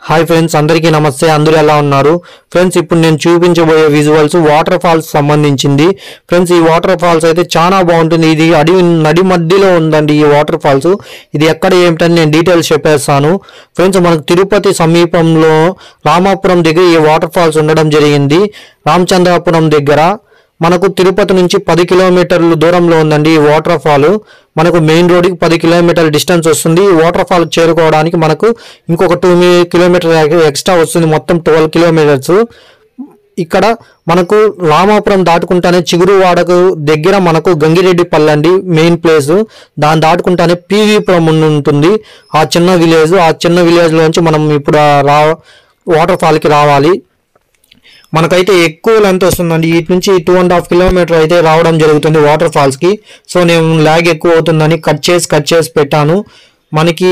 hi friends అందరికీ నమస్తే అందరూ ఎలా ఉన్నారు ఫ్రెండ్స్ ఇప్పుడు నేను చూపించబోయే విజువల్స్ వాటర్ ఫాల్స్ సంబంధించింది ఫ్రెండ్స్ ఈ వాటర్ ఫాల్స్ అయితే చాలా బాగుంటుంది ఇది అడవి నడి మధ్యలో ఉందండి ఈ వాటర్ ఫాల్స్ ఇది ఎక్కడ ఏమిటని నేను డీటెయిల్స్ చెప్పేస్తాను ఫ్రెండ్స్ మనకు తిరుపతి సమీపంలో రామాపురం దగ్గర ఈ వాటర్ ఫాల్స్ ఉండడం జరిగింది రామచంద్రాపురం దగ్గర మనకు తిరుపతి నుంచి పది కిలోమీటర్లు దూరంలో ఉందండి ఈ వాటర్ ఫాల్ మనకు మెయిన్ రోడ్కి పది కిలోమీటర్ల డిస్టెన్స్ వస్తుంది ఈ వాటర్ ఫాల్ చేరుకోవడానికి మనకు ఇంకొక టూ కిలోమీటర్ ఎక్స్ట్రా వస్తుంది మొత్తం ట్వెల్వ్ కిలోమీటర్స్ ఇక్కడ మనకు రామాపురం దాటుకుంటానే చిగురువాడకు దగ్గర మనకు గంగిరెడ్డి పల్లండి మెయిన్ ప్లేస్ దాన్ని దాటుకుంటానే పీవీపురం అని ఉంటుంది ఆ చిన్న విలేజ్ ఆ చిన్న విలేజ్ లోంచి మనం ఇప్పుడు ఆ రా వాటర్ ఫాల్కి రావాలి మనకైతే ఎక్కువ లెంత్ వస్తుందండి ఇటు నుంచి టూ అండ్ హాఫ్ కిలోమీటర్ అయితే రావడం జరుగుతుంది వాటర్ ఫాల్స్ కి సో నేను ల్యాగ్ ఎక్కువ అవుతుందని కట్ చేసి కట్ చేసి పెట్టాను మనకి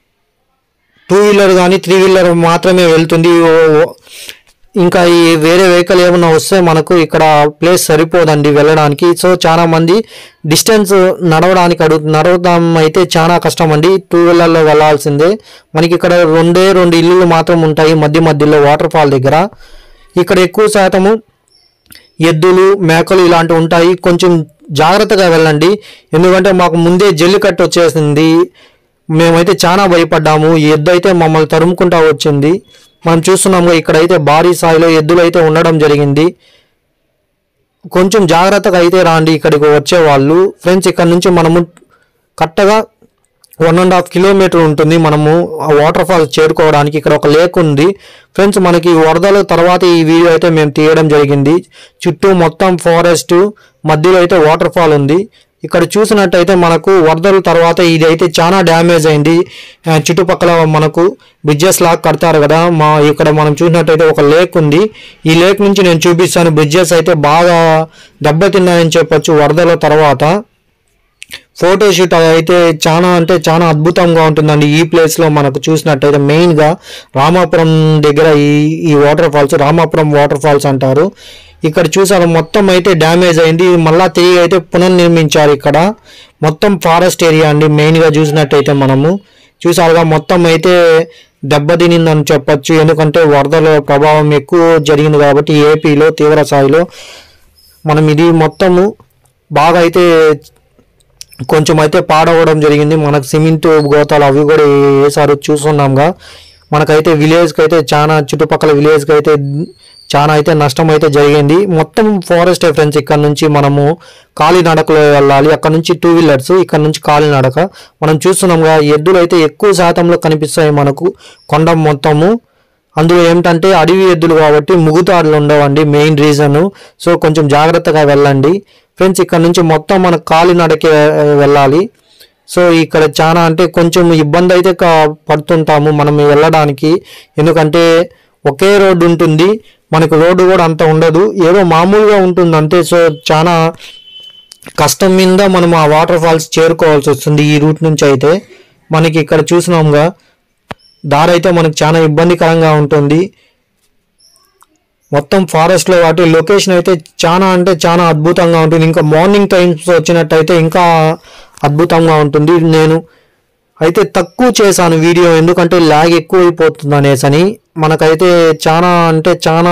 టూ వీలర్ కానీ త్రీ వీలర్ మాత్రమే వెళ్తుంది ఓ- ఓ- ఇంకా ఈ వేరే వెహికల్ ఏమన్నా వస్తే మనకు ఇక్కడ ప్లేస్ సరిపోదండి వెళ్ళడానికి సో చాలా మంది డిస్టెన్స్ నడవడానికి అడుగు నడవడం అయితే చాలా కష్టం అండి టూ వీలర్లో వెళ్ళాల్సిందే మనకి ఇక్కడ రెండే రెండు ఇల్లులు మాత్రం ఉంటాయి మధ్య మధ్యలో వాటర్ ఫాల్ దగ్గర ఇక్కడ ఎక్కువ శాతము ఎద్దులు మేకలు ఇలాంటివి ఉంటాయి కొంచెం జాగ్రత్తగా వెళ్ళండి ఎందుకంటే మాకు ముందే జల్లికట్టు వచ్చేసింది మేమైతే చాలా భయపడ్డాము ఈ ఎద్దు అయితే మమ్మల్ని తరుముకుంటా వచ్చింది మనం చూస్తున్నాము ఇక్కడైతే భారీ స్థాయిలో ఎద్దులు అయితే ఉండడం జరిగింది కొంచెం జాగ్రత్తగా అయితే రాండి ఇక్కడికి వచ్చే వాళ్ళు ఫ్రెండ్స్ ఇక్కడ నుంచి మనము కరెక్ట్గా వన్ అండ్ హాఫ్ కిలోమీటర్ ఉంటుంది మనము ఆ వాటర్ ఫాల్స్ చేరుకోవడానికి ఇక్కడ ఒక లేక్ ఉంది ఫ్రెండ్స్ మనకి వరదల తర్వాత ఈ వీడియో అయితే మేము తీయడం జరిగింది చుట్టూ మొత్తం ఫారెస్ట్ మధ్యలో అయితే వాటర్ ఫాల్ ఉంది ఇక్కడ చూసినట్టయితే మనకు వరదల తర్వాత ఇది అయితే చాలా డ్యామేజ్ అయింది ఆ, చుట్టుపక్కల మనకు బ్రిడ్జెస్ లాగా కడతారు కదా మా ఇక్కడ మనం చూసినట్టయితే ఒక లేక్ ఉంది ఈ లేక్ నుంచి నేను చూపిస్తాను బ్రిడ్జెస్ అయితే బాగా దెబ్బతిన్నాయని చెప్పొచ్చు వరదల తర్వాత ఫోటో షూట్ అయితే చాలా అంటే చాలా అద్భుతంగా ఉంటుందండి ఈ ప్లేస్ లో మనకు చూసినట్టయితే మెయిన్ గా రామాపురం దగ్గర ఈ ఈ waterfalls Ramapuram waterfalls అంటారు ఇక్కడ చూసారు మొత్తం అయితే డ్యామేజ్ అయింది మళ్ళా తిరిగి అయితే పునర్నిర్మించారు ఇక్కడ మొత్తం ఫారెస్ట్ ఏరియా అండి మెయిన్ గా చూసినట్టయితే మనము చూసారుగా మొత్తం అయితే దెబ్బతినిందని చెప్పొచ్చు ఎందుకంటే వరదల ప్రభావం ఎక్కువ జరిగింది కాబట్టి ఏపీలో తీవ్ర స్థాయిలో మనం ఇది మొత్తము బాగా అయితే కొంచెం అయితే పాడవడం జరిగింది మనకు సిమెంట్ గోతాలు అవి కూడా వేసారు చూస్తున్నాంగా మనకైతే విలేజ్కి అయితే చాలా చుట్టుపక్కల విలేజ్కి అయితే చాలా అయితే నష్టం అయితే జరిగింది మొత్తం ఫారెస్ట్ ఫ్రెండ్స్ ఇక్కడ నుంచి మనము కాలినడకలో వెళ్ళాలి అక్కడ నుంచి టూ వీలర్స్ ఇక్కడ నుంచి కాలినడక మనం చూస్తున్నాంగా ఎద్దులు అయితే ఎక్కువ శాతంలో కనిపిస్తాయి మనకు కొండ మొత్తము అందులో ఏమిటంటే అడవి ఎద్దులు కాబట్టి ముగుతాడులు ఉండవండి మెయిన్ రీజన్ సో కొంచెం జాగ్రత్తగా వెళ్ళండి ఫ్రెండ్స్ ఇక్కడ నుంచి మొత్తం మన కాలినడకే ఆ, వెళ్ళాలి సో ఇక్కడ చాలా అంటే కొంచెం ఇబ్బంది అయితే కా- పడుతుంటాము మనం వెళ్ళడానికి ఎందుకంటే ఒకే రోడ్డు ఉంటుంది మనకు రోడ్డు కూడా అంత ఉండదు ఏదో మామూలుగా ఉంటుంది అంతే సో చాలా కష్టం మీద మనం ఆ వాటర్ ఫాల్స్ చేరుకోవాల్సి వస్తుంది ఈ రూట్ నుంచి అయితే మనకి ఇక్కడ చూసినాంగా దారి అయితే మనకు చాలా ఇబ్బందికరంగా ఉంటుంది మొత్తం ఫారెస్ట్ లో వాటి లొకేషన్ అయితే చాలా అంటే చాలా అద్భుతంగా ఉంటుంది ఇంకా మార్నింగ్ టైమ్స్ వచ్చినట్టయితే ఇంకా అద్భుతంగా ఉంటుంది నేను అయితే తక్కువ చేశాను వీడియో ఎందుకంటే లాగ్ ఎక్కువ అయిపోతుంది అనేసని మనకైతే చాలా అంటే చాలా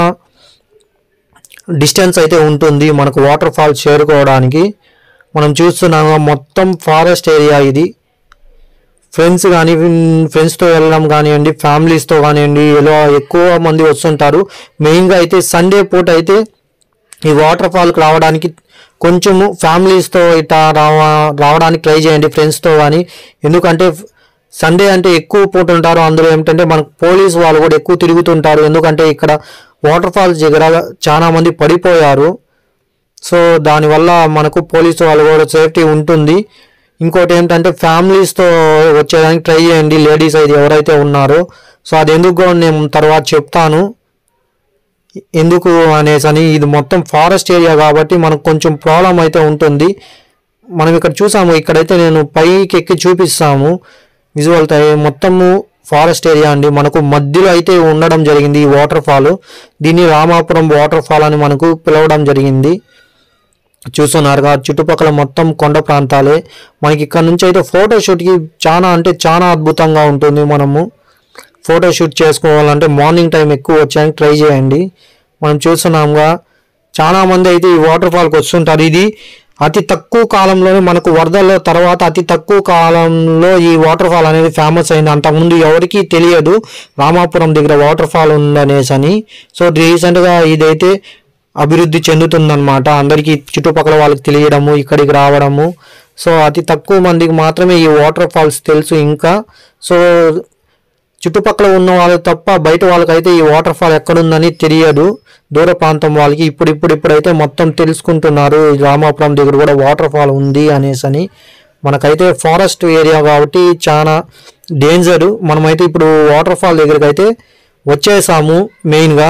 డిస్టెన్స్ అయితే ఉంటుంది మనకు వాటర్ ఫాల్స్ చేరుకోవడానికి మనం చూస్తున్నాము మొత్తం ఫారెస్ట్ ఏరియా ఇది ఫ్రెండ్స్ కానీ ఫ్రెండ్స్తో వెళ్ళడం కానివ్వండి ఫ్యామిలీస్తో కానివ్వండి ఇలా ఎక్కువ మంది వస్తుంటారు మెయిన్గా అయితే సండే పూట అయితే ఈ వాటర్ ఫాల్కి రావడానికి కొంచెము ఫ్యామిలీస్తో ఇట్లా రావ రావడానికి ట్రై చేయండి ఫ్రెండ్స్తో కానీ ఎందుకంటే సండే అంటే ఎక్కువ పూట ఉంటారు అందులో ఏమిటంటే మనకు పోలీస్ వాళ్ళు కూడా ఎక్కువ తిరుగుతుంటారు ఎందుకంటే ఇక్కడ వాటర్ ఫాల్స్ దగ్గర చాలా మంది పడిపోయారు సో దానివల్ల మనకు పోలీసు వాళ్ళు కూడా సేఫ్టీ ఉంటుంది ఇంకోటి ఏంటంటే ఫ్యామిలీస్తో వచ్చేదానికి ట్రై చేయండి లేడీస్ అయితే ఎవరైతే ఉన్నారో సో అది ఎందుకు నేను తర్వాత చెప్తాను ఎందుకు అనేసి అని ఇది మొత్తం ఫారెస్ట్ ఏరియా కాబట్టి మనకు కొంచెం ప్రాబ్లం అయితే ఉంటుంది మనం ఇక్కడ చూసాము ఇక్కడైతే నేను పైకి ఎక్కి చూపిస్తాము విజువల్ మొత్తము ఫారెస్ట్ ఏరియా అండి మనకు మధ్యలో అయితే ఉండడం జరిగింది ఈ వాటర్ ఫాల్ దీన్ని రామాపురం వాటర్ ఫాల్ అని మనకు పిలవడం జరిగింది చూస్తున్నారుగా చుట్టుపక్కల మొత్తం కొండ ప్రాంతాలే మనకి ఇక్కడ నుంచి అయితే ఫోటో షూట్కి చాలా అంటే చాలా అద్భుతంగా ఉంటుంది మనము ఫోటో షూట్ చేసుకోవాలంటే మార్నింగ్ టైం ఎక్కువ వచ్చాయని ట్రై చేయండి మనం చూస్తున్నాంగా చాలా మంది అయితే ఈ వాటర్ ఫాల్కి వస్తుంటారు ఇది అతి తక్కువ కాలంలోనే మనకు వరదల తర్వాత అతి తక్కువ కాలంలో ఈ వాటర్ ఫాల్ అనేది ఫేమస్ అయింది అంతకుముందు ఎవరికీ తెలియదు రామాపురం దగ్గర వాటర్ ఫాల్ ఉందనేసి అని సో రీసెంట్గా ఇదైతే అభివృద్ధి చెందుతుందన్నమాట అందరికీ చుట్టుపక్కల వాళ్ళకి తెలియడము ఇక్కడికి రావడము సో అతి తక్కువ మందికి మాత్రమే ఈ వాటర్ ఫాల్స్ తెలుసు ఇంకా సో చుట్టుపక్కల ఉన్న వాళ్ళు తప్ప బయట వాళ్ళకైతే ఈ వాటర్ ఫాల్ ఎక్కడుందని తెలియదు దూర ప్రాంతం వాళ్ళకి ఇప్పుడు ఇప్పుడు ఇప్పుడైతే మొత్తం తెలుసుకుంటున్నారు ఈ రామాపురం దగ్గర కూడా వాటర్ ఫాల్ ఉంది అనేసి అని మనకైతే ఫారెస్ట్ ఏరియా కాబట్టి చాలా డేంజర్ మనమైతే ఇప్పుడు వాటర్ ఫాల్ దగ్గరికి అయితే వచ్చేసాము మెయిన్గా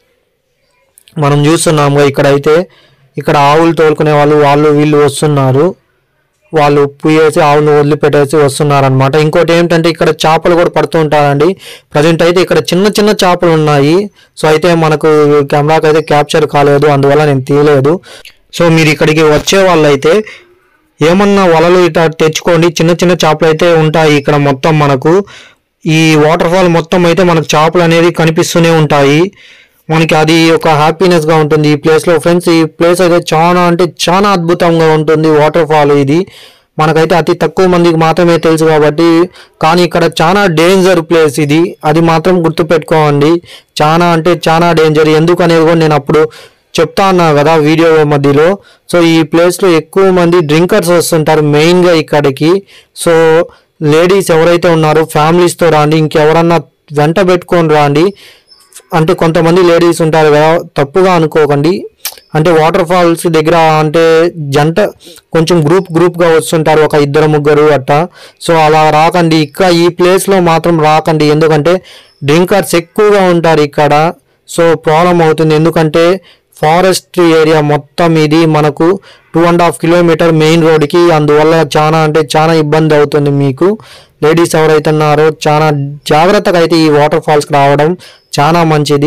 మనం చూస్తున్నాము ఇక్కడైతే ఇక్కడ ఆవులు తోలుకునే వాళ్ళు వాళ్ళు వీళ్ళు వస్తున్నారు వాళ్ళు ఉప్పు వేసి ఆవులు వదిలిపెట్టేసి వస్తున్నారనమాట ఇంకోటి ఏంటంటే ఇక్కడ చేపలు కూడా పడుతూ ఉంటారండి ప్రజెంట్ అయితే ఇక్కడ చిన్న చిన్న చేపలు ఉన్నాయి సో అయితే మనకు కెమెరాకి అయితే క్యాప్చర్ కాలేదు అందువల్ల నేను తీయలేదు సో మీరు ఇక్కడికి వచ్చే వాళ్ళైతే ఏమన్నా వలలు ఇట్లా తెచ్చుకోండి చిన్న చిన్న చేపలు అయితే ఉంటాయి ఇక్కడ మొత్తం మనకు ఈ వాటర్ ఫాల్ మొత్తం అయితే మనకు చేపలు అనేది కనిపిస్తూనే ఉంటాయి మనకి అది ఒక హ్యాపీనెస్ గా ఉంటుంది ఈ ప్లేస్ లో ఫ్రెండ్స్ ఈ ప్లేస్ అయితే చాలా అంటే చాలా అద్భుతంగా ఉంటుంది వాటర్ ఫాల్ ఇది మనకైతే అతి తక్కువ మందికి మాత్రమే తెలుసు కాబట్టి కానీ ఇక్కడ చాలా డేంజర్ ప్లేస్ ఇది అది మాత్రం గుర్తుపెట్టుకోండి చాలా అంటే చాలా డేంజర్ ఎందుకు అనేది కూడా నేను అప్పుడు చెప్తా ఉన్నా కదా వీడియో మధ్యలో సో ఈ ప్లేస్ లో ఎక్కువ మంది డ్రింకర్స్ వస్తుంటారు మెయిన్ గా ఇక్కడికి సో లేడీస్ ఎవరైతే ఉన్నారో families తో రాండి ఇంకెవరన్నా వెంట పెట్టుకొని రాండి అంటే కొంతమంది లేడీస్ ఉంటారు కదా తప్పుగా అనుకోకండి అంటే వాటర్ ఫాల్స్ దగ్గర అంటే జంట కొంచెం గ్రూప్ గ్రూప్ గా వస్తుంటారు ఒక ఇద్దరు ముగ్గురు అట్ట సో అలా రాకండి ఇక్కడ ఈ ప్లేస్ లో మాత్రం రాకండి ఎందుకంటే డ్రింకర్స్ ఎక్కువగా ఉంటారు ఇక్కడ సో ప్రాబ్లం అవుతుంది ఎందుకంటే ఫారెస్ట్ ఏరియా మొత్తం ఇది మనకు two and half kilometre main రోడ్కి అందువల్ల చాలా అంటే చాలా ఇబ్బంది అవుతుంది మీకు లేడీస్ ఎవరైతే ఉన్నారో చాలా జాగ్రత్తగా అయితే ఈ వాటర్ ఫాల్స్కి రావడం చాలా మంచిది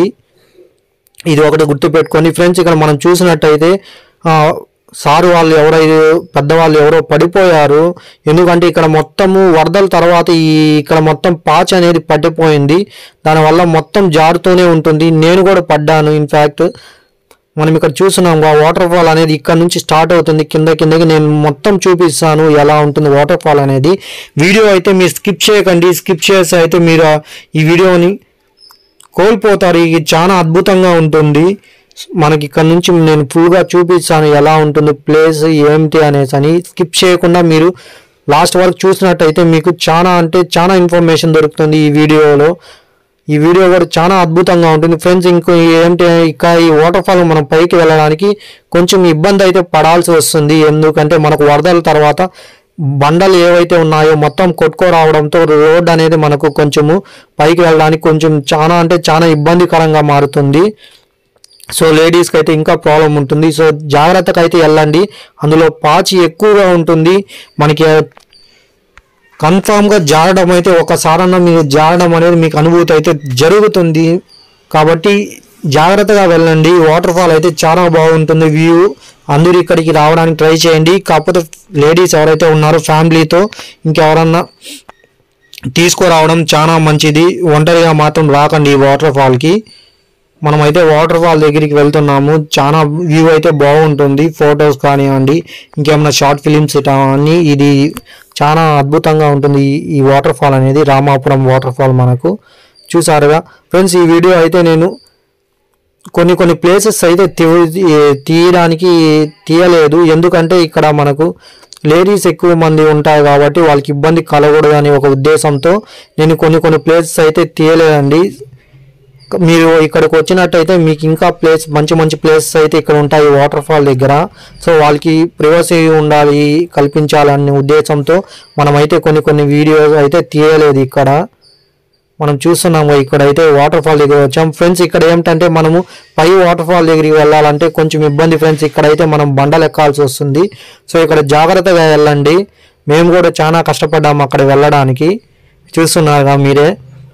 ఇది ఒకటి గుర్తుపెట్టుకోండి ఫ్రెండ్స్ ఇక్కడ మనం చూసినట్టయితే ఆ, సారు వాళ్ళు ఎవరైతే పెద్దవాళ్ళు ఎవరో పడిపోయారు ఎందుకంటే ఇక్కడ మొత్తము వరదల తర్వాత ఈ ఇక్కడ మొత్తం పాచ్ అనేది పట్టిపోయింది దానివల్ల మొత్తం జారుతూనే ఉంటుంది నేను కూడా పడ్డాను ఇన్ఫ్యాక్ట్ మనం ఇక్కడ చూస్తున్నాం ఆ వాటర్ ఫాల్ అనేది ఇక్కడ నుంచి స్టార్ట్ అవుతుంది కింద కిందకి నేను మొత్తం చూపిస్తాను ఎలా ఉంటుంది వాటర్ ఫాల్ అనేది వీడియో అయితే మీరు స్కిప్ చేయకండి స్కిప్ చేసి అయితే మీరు ఆ- ఈ వీడియోని కోల్పోతారు ఇది చాలా అద్భుతంగా ఉంటుంది మనకి ఇక్కడ నుంచి నేను ఫుల్గా చూపిస్తాను ఎలా ఉంటుంది ప్లేస్ ఏమిటి అనేసి అని స్కిప్ చేయకుండా మీరు లాస్ట్ వరకు చూసినట్టయితే మీకు చాలా అంటే చాలా ఇన్ఫర్మేషన్ దొరుకుతుంది ఈ వీడియోలో ఈ వీడియో కూడా చాలా అద్భుతంగా ఉంటుంది ఫ్రెండ్స్ ఇంకో ఏంటి ఇక ఈ వాటర్ ఫాల్ మనం పైకి వెళ్ళడానికి కొంచెం ఇబ్బంది అయితే పడాల్సి వస్తుంది ఎందుకంటే మనకు వరదల తర్వాత బండలు ఏవైతే ఉన్నాయో మొత్తం కొట్టుకో రావడంతో రోడ్ అనేది మనకు కొంచెము పైకి వెళ్ళడానికి కొంచెం చాలా అంటే చాలా ఇబ్బందికరంగా మారుతుంది సో లేడీస్కి అయితే ఇంకా ప్రాబ్లం ఉంటుంది సో జాగ్రత్తగా అయితే వెళ్ళండి అందులో పాచి ఎక్కువగా ఉంటుంది మనకి కన్ఫామ్గా జారడం అయితే ఒకసారన్నా మీరు జారడం అనేది మీకు అనుభూతి అయితే జరుగుతుంది కాబట్టి జాగ్రత్తగా వెళ్ళండి వాటర్ ఫాల్ అయితే చాలా బాగుంటుంది వ్యూ అందరూ ఇక్కడికి రావడానికి ట్రై చేయండి కాకపోతే లేడీస్ ఎవరైతే ఉన్నారో ఫ్యామిలీతో ఇంకెవరన్నా తీసుకురావడం చాలా మంచిది ఒంటరిగా మాత్రం రాకండి ఈ వాటర్ ఫాల్కి మనమైతే వాటర్ ఫాల్ దగ్గరికి వెళ్తున్నాము చాలా వ్యూ అయితే బాగుంటుంది ఫొటోస్ కానివ్వండి ఇంకేమైనా షార్ట్ ఫిలిమ్స్ కానీ ఇది చాలా అద్భుతంగా ఉంటుంది ఈ- ఈ వాటర్ ఫాల్ అనేది రామాపురం వాటర్ ఫాల్ మనకు చూసారుగా ఫ్రెండ్స్ ఈ వీడియో అయితే నేను కొన్ని కొన్ని ప్లేసెస్ అయితే తీ- తీయడానికి తీయలేదు ఎందుకంటే ఇక్కడ మనకు లేడీస్ ఎక్కువ మంది ఉంటారు కాబట్టి వాళ్ళకి ఇబ్బంది కలగకూడదు అనే ఒక ఉద్దేశంతో నేను కొన్ని కొన్ని ప్లేసెస్ అయితే తీయలేదండి మీరు ఇక్కడికి వచ్చినట్టయితే మీకు ఇంకా ప్లేస్ మంచి మంచి ప్లేసెస్ అయితే ఇక్కడ ఉంటాయి వాటర్ ఫాల్ దగ్గర సో వాళ్ళకి ప్రివసీ ఉండాలి కల్పించాలనే ఉద్దేశంతో మనమైతే కొన్ని కొన్ని వీడియోస్ అయితే తీయలేదు ఇక్కడ మనం చూస్తున్నాము ఇక్కడ అయితే వాటర్ ఫాల్ దగ్గర వచ్చాం ఫ్రెండ్స్ ఇక్కడ ఏంటంటే మనము పై వాటర్ ఫాల్ దగ్గరికి వెళ్ళాలంటే కొంచెం ఇబ్బంది ఫ్రెండ్స్ ఇక్కడైతే మనం బండలు ఎక్కాల్సి వస్తుంది సో ఇక్కడ జాగ్రత్తగా వెళ్ళండి మేము కూడా చాలా కష్టపడ్డాము అక్కడ వెళ్ళడానికి చూస్తున్నారుగా మీరే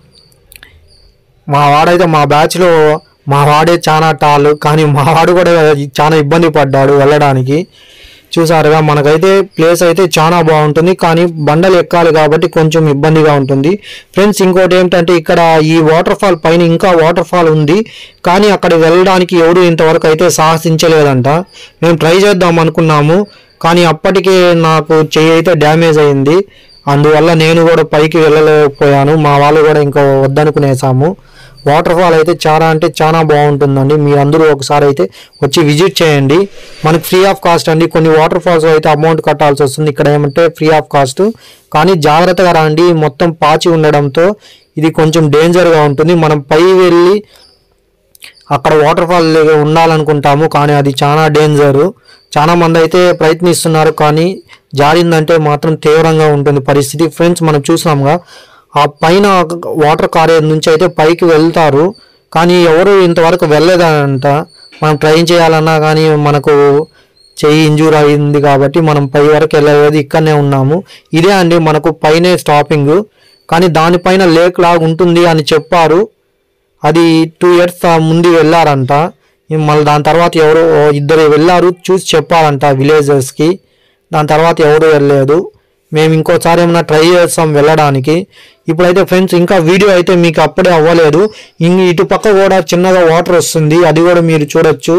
మా వాడైతే మా బ్యాచ్లో మా వాడే చాలా టాల్ కానీ మా వాడు కూడా చాలా ఇబ్బంది పడ్డాడు వెళ్ళడానికి చూసారుగా మనకైతే ప్లేస్ అయితే చాలా బాగుంటుంది కానీ బండలు ఎక్కాలి కాబట్టి కొంచెం ఇబ్బందిగా ఉంటుంది ఫ్రెండ్స్ ఇంకోటి ఏంటంటే ఇక్కడ ఈ వాటర్ ఫాల్ పైన ఇంకా వాటర్ ఫాల్ ఉంది కానీ అక్కడ వెళ్ళడానికి ఎవరు ఇంతవరకు అయితే సాహసించలేదంట మేము ట్రై చేద్దాం అనుకున్నాము కానీ అప్పటికే నాకు చెయ్యి అయితే డ్యామేజ్ అయింది అందువల్ల నేను కూడా పైకి వెళ్ళలేకపోయాను మా వాళ్ళు కూడా ఇంకా వద్దనుకునేసాము వాటర్ ఫాల్ అయితే చాలా అంటే చాలా బాగుంటుందండి మీరందరూ ఒకసారి అయితే వచ్చి విజిట్ చేయండి మనకి ఫ్రీ ఆఫ్ కాస్ట్ అండి కొన్ని వాటర్ ఫాల్స్ అయితే అమౌంట్ కట్టాల్సి వస్తుంది ఇక్కడ ఏమంటే ఫ్రీ ఆఫ్ కాస్ట్ కానీ జాగ్రత్తగా రండి మొత్తం పాచి ఉండడంతో ఇది కొంచెం డేంజర్గా ఉంటుంది మనం పై వెళ్ళి అక్కడ వాటర్ ఫాల్ ఉండాలనుకుంటాము కానీ అది చాలా డేంజరు చాలా మంది అయితే ప్రయత్నిస్తున్నారు కానీ జారిందంటే మాత్రం తీవ్రంగా ఉంటుంది పరిస్థితి ఫ్రెండ్స్ మనం చూసాముగా ఆ పైన వాటర్ కారే నుంచి అయితే పైకి వెళ్తారు కానీ ఎవరు ఇంతవరకు వెళ్ళలేదంట మనం ట్రై చేయాలన్నా కానీ మనకు చెయ్యి ఇంజూర్ అయింది కాబట్టి మనం పై వరకు వెళ్ళలేదు ఇక్కడనే ఉన్నాము ఇదే అండి మనకు పైనే స్టాపింగ్ కానీ దానిపైన లేక్ లాగా ఉంటుంది అని చెప్పారు అది టూ ఇయర్స్ ముందు వెళ్ళారంట మళ్ళీ దాని తర్వాత ఎవరు ఇద్దరు వెళ్ళారు చూసి చెప్పారంట విలేజర్స్కి దాని తర్వాత ఎవరు వెళ్ళలేదు మేము ఇంకోసారి ఏమైనా ట్రై చేస్తాం వెళ్ళడానికి ఇప్పుడైతే ఫ్రెండ్స్ ఇంకా వీడియో అయితే మీకు అప్పుడే అవ్వలేదు ఇంక ఇటు పక్క కూడా చిన్నగా వాటర్ వస్తుంది అది కూడా మీరు చూడొచ్చు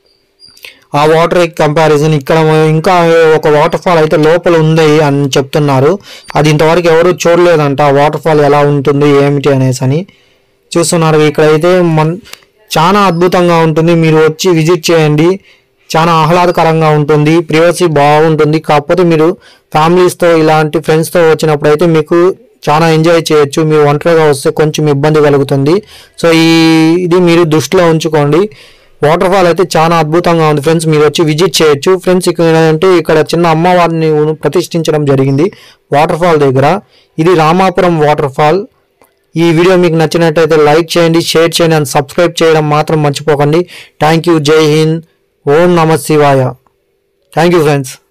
ఆ వాటర్ కంపారిజన్ ఇక్కడ ఇంకా ఒక వాటర్ ఫాల్ అయితే లోపల ఉంది అని చెప్తున్నారు అది ఇంతవరకు ఎవరు చూడలేదంట ఆ వాటర్ ఫాల్ ఎలా ఉంటుంది ఏమిటి అనేసి అని చూస్తున్నారు ఇక్కడైతే మన్ చాలా అద్భుతంగా ఉంటుంది మీరు వచ్చి విజిట్ చేయండి చాలా ఆహ్లాదకరంగా ఉంటుంది ప్రివసీ బాగుంటుంది కాకపోతే మీరు ఫ్యామిలీస్తో ఇలాంటి ఫ్రెండ్స్తో వచ్చినప్పుడు అయితే మీకు చాలా ఎంజాయ్ చేయొచ్చు మీరు ఒంటరిగా వస్తే కొంచెం ఇబ్బంది కలుగుతుంది సో ఈ ఇది మీరు దృష్టిలో ఉంచుకోండి వాటర్ ఫాల్ అయితే చాలా అద్భుతంగా ఉంది ఫ్రెండ్స్ మీరు వచ్చి విజిట్ చేయొచ్చు ఫ్రెండ్స్ ఇక్కడ ఏంటంటే ఇక్కడ చిన్న అమ్మవారిని ప్రతిష్ఠించడం జరిగింది వాటర్ ఫాల్ దగ్గర ఇది రామాపురం వాటర్ ఫాల్ ఈ వీడియో మీకు నచ్చినట్టయితే లైక్ చేయండి షేర్ చేయండి అండ్ సబ్స్క్రైబ్ చేయడం మాత్రం మర్చిపోకండి థ్యాంక్ యూ జై హింద్ ఓం నమ శివాయ థ్యాంక్ యూ ఫ్రెండ్స్